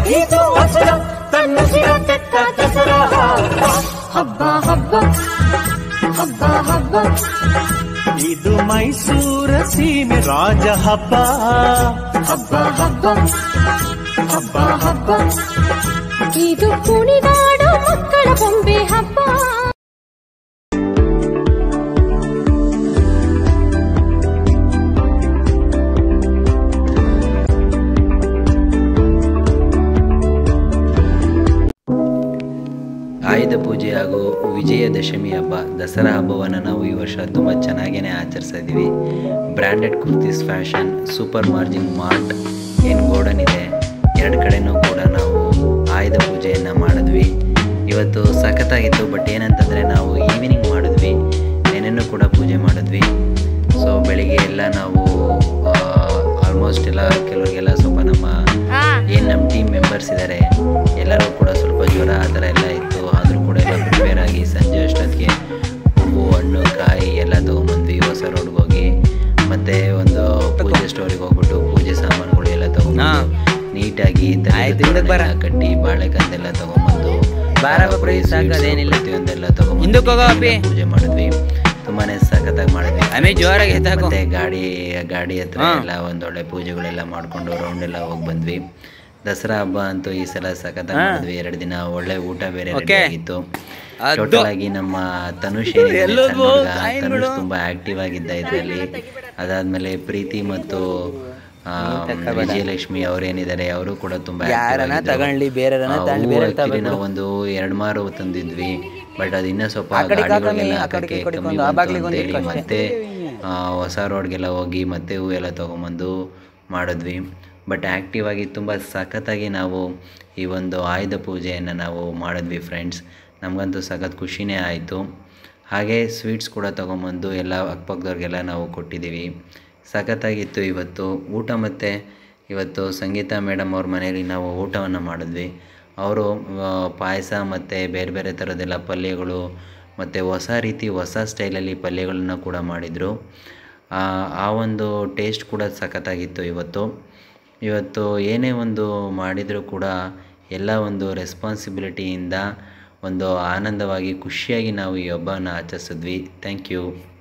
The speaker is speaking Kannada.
ಇದು ಅಸುರ ತನ್ನುಸಿರ ತೆತ್ತ ದಸರಾ ಹಬ್ಬ ಹಬ್ಬ ಹಬ್ಬ ಹಬ್ಬ ಇದು ಮೈಸೂರ ಸೀಮೆ ರಾಜ ಹಬ್ಬ ಹಬ್ಬ ಹಬ್ಬ ಹಬ್ಬ ಹಬ್ಬ ಇದು ಕುಣಿದಾಡೋ ಮಕ್ಕಳ ಬೊಂಬೆ ಹಬ್ಬ ಆಯುಧ ಪೂಜೆ ಹಾಗೂ ವಿಜಯದಶಮಿ ಹಬ್ಬ ದಸರಾ ಹಬ್ಬವನ್ನು ನಾವು ಈ ವರ್ಷ ತುಂಬ ಚೆನ್ನಾಗೇ ಆಚರಿಸ್ತಾ ಇದ್ದೀವಿ branded kurtis fashion super margin mart ಏನು ಗೋಡನ್ ಇದೆ ಎರಡು ಕಡೆನೂ ಕೂಡ ನಾವು ಆಯುಧ ಪೂಜೆಯನ್ನು ಮಾಡಿದ್ವಿ ಇವತ್ತು ಸಖತ್ತಾಗಿತ್ತು ಬಟ್ ಏನಂತಂದರೆ ನಾವು ಈವ್ನಿಂಗ್ ಮಾಡಿದ್ವಿ ನೆನೆನೂ ಕೂಡ ಪೂಜೆ ಮಾಡಿದ್ವಿ ಸೊ ಬೆಳಿಗ್ಗೆ ಎಲ್ಲ ನಾವು ಆಲ್ಮೋಸ್ಟ್ ಎಲ್ಲ ಕೆಲವರಿಗೆಲ್ಲ ಸ್ವಲ್ಪ ನಮ್ಮ ಏನು ನಮ್ಮ ಟೀಮ್ ಮೆಂಬರ್ಸ್ ಇದ್ದಾರೆ ಎಲ್ಲರೂ ಕೂಡ ಸ್ವಲ್ಪ ಜ್ವರ ಆ ಥರ ಎಲ್ಲ ಇತ್ತು ಆದರೂ ಕೂಡ ಎಲ್ಲ ಪ್ರಿಪೇರ್ ಆಗಿ ಸಂಜೆ ಅಷ್ಟೊತ್ತಿಗೆ ಹೂವು ಹಣ್ಣು ಕಾಯಿ ಎಲ್ಲ ತೊಗೊಂಬಂದ್ವಿ ಹೊಸ ರೋಡ್ಗೆ ಹೋಗಿ ಮತ್ತು ಒಂದು ಪೂಜೆ ಸ್ಟೋರಿಗೆ ಹೋಗ್ಬಿಟ್ಟು ಪೂಜೆ ಸಾಮಾನುಗಳು ಎಲ್ಲ ತೊಗೊಂಬಂದು ನೀಟಾಗಿ ಆಯ್ತು, ಹಿಂದಕ್ಕೆ ಬರ. ಕಟ್ಟಿ ಬಾಳೆಕಂದೆಲ್ಲ ತೊಗೊಂಬಂದು ಬಾರ ಬಪ್ರಿ, ಸಾಕು, ಅದೇನಿಲ್ಲ. ಪ್ರತಿಯೊಂದೆಲ್ಲ ತೊಗೊಂಬಂದು ಹಿಂದಕ್ಕೆ ಹೋಗೋ ಅಪ್ಪಿ. ಪೂಜೆ ಮಾಡಿದ್ವಿ ತುಂಬಾನೇ ಸಖತ್ತಾಗಿ ಮಾಡಿದ್ವಿ ಆಮೇಲೆ ಜೋರಾಗಿ ಎತ್ತಾಕು. ಮತ್ತೆ ಗಾಡಿ ಗಾಡಿ ಹತ್ರ ಹಾ. ಎಲ್ಲ ಒಂದೊಳ್ಳೆ ಪೂಜೆಗಳೆಲ್ಲ ಮಾಡ್ಕೊಂಡು ರೌಂಡ್ ಎಲ್ಲ ಹೋಗಿ ಬಂದ್ವಿ ದಸರಾ ಹಬ್ಬ ಅಂತೂ ಈ ಸಲ ಸಖತ್ತಾಗಿ ಹಾ. ಮಾಡಿದ್ವಿ ಎರಡು ದಿನ ಒಳ್ಳೆ ಊಟ ಬೇರೆ ready Okay. ಆಗಿತ್ತು ಅದು. ಟೋಟಲ್ ಆಗಿ ನಮ್ಮ ತನುಷ್ ಏನಿದೆ, ಎಲ್ಲೋದ್ವು? ಸಣ್ಣ ಹುಡ್ಗ, ಕಾಯಿಗಳು. ತನುಷ್ ತುಂಬಾ ಆಕ್ಟಿವ್ ಆಗಿದ್ದ ಇದರಲ್ಲಿ ಅದಾದ್ಮೇಲೆ ಪ್ರೀತಿ ಮತ್ತು ಆ, ವಿಜಯಲಕ್ಷ್ಮಿ ಅವ್ರೇನಿದ್ದಾರೆ ಅವರು ಕೂಡ ತುಂಬಾ active ಯಾರನ್ನ ಆಗಿದ್ರು. ತಗೊಳ್ಳಿ, ಬೇರೆಯವ್ರನ್ನ ಆ, ತಗೊಳ್ಳಿ, ಹೂವು ಬೇರೆ actually ತಗೊಳ್ಳಿ. ನಾವು ಒಂದು ಎರಡು ಮಾರು ತಂದಿದ್ವಿ ಬಟ್ ಅದು ಇನ್ನೂ ಸ್ವಲ್ಪ ಆ ಕಡೆಗೆ ಹಾಕಮ್ಮಿ, ಗಾಡಿಗಳಿಗೆಲ್ಲ ಆ ಕಡೆಗೆ ಈ ಹಾಕಕ್ಕೆ ಕಡೆಗೆ ಕಮ್ಮಿ ಒಂದು, ಆ ಬಂತು ಬಾಗ್ಲಿಗೆ ಒಂದು ಅಂತೇಳಿ ಇಟ್ಕೊ ಮತ್ತೆ ಆ, ಹೊಸ ರೋಡ್ಗೆಲ್ಲ ಹೋಗಿ ಮತ್ತೆ ಹೂ ಎಲ್ಲ ತೊಗೊಂಬಂದು ಮಾಡಿದ್ವಿ ಬಟ್ ಆ್ಯಕ್ಟಿವ್ ಆಗಿ ತುಂಬ ಸಖತ್ತಾಗಿ ನಾವು ಈ ಒಂದು ಆಯುಧ ಪೂಜೆಯನ್ನು ನಾವು ಮಾಡಿದ್ವಿ ಫ್ರೆಂಡ್ಸ್ ನಮಗಂತೂ ಸಖತ್ ಖುಷಿನೇ ಆಯಿತು ಹಾಗೆ ಸ್ವೀಟ್ಸ್ ಕೂಡ ತೊಗೊಂಬಂದು ಎಲ್ಲ ಅಕ್ಕಪಕ್ಕದವ್ರಿಗೆಲ್ಲ ನಾವು ಕೊಟ್ಟಿದ್ದೀವಿ ಸಖತ್ತಾಗಿತ್ತು ಇವತ್ತು ಊಟ ಮತ್ತು ಇವತ್ತು ಸಂಗೀತ ಮೇಡಮ್ ಅವ್ರ ಮನೆಯಲ್ಲಿ ನಾವು ಊಟವನ್ನು ಮಾಡಿದ್ವಿ ಅವರು ಪಾಯಸ ಮತ್ತು ಬೇರೆ ಬೇರೆ ಥರದ್ದೆಲ್ಲ ಪಲ್ಯಗಳು ಮತ್ತು ಹೊಸ ರೀತಿ ಹೊಸ ಸ್ಟೈಲಲ್ಲಿ ಪಲ್ಯಗಳನ್ನ ಕೂಡ ಮಾಡಿದರು ಆ ಆ ಒಂದು ಟೇಸ್ಟ್ ಕೂಡ ಸಖತ್ತಾಗಿತ್ತು ಇವತ್ತು ಇವತ್ತು ಏನೇ ಒಂದು ಮಾಡಿದರೂ ಕೂಡ ಎಲ್ಲ ಒಂದು ರೆಸ್ಪಾನ್ಸಿಬಿಲಿಟಿಯಿಂದ ಒಂದು ಆನಂದವಾಗಿ ಖುಷಿಯಾಗಿ ನಾವು ಈ ಹಬ್ಬನ ಆಚರಿಸಿದ್ವಿ ಥ್ಯಾಂಕ್ ಯು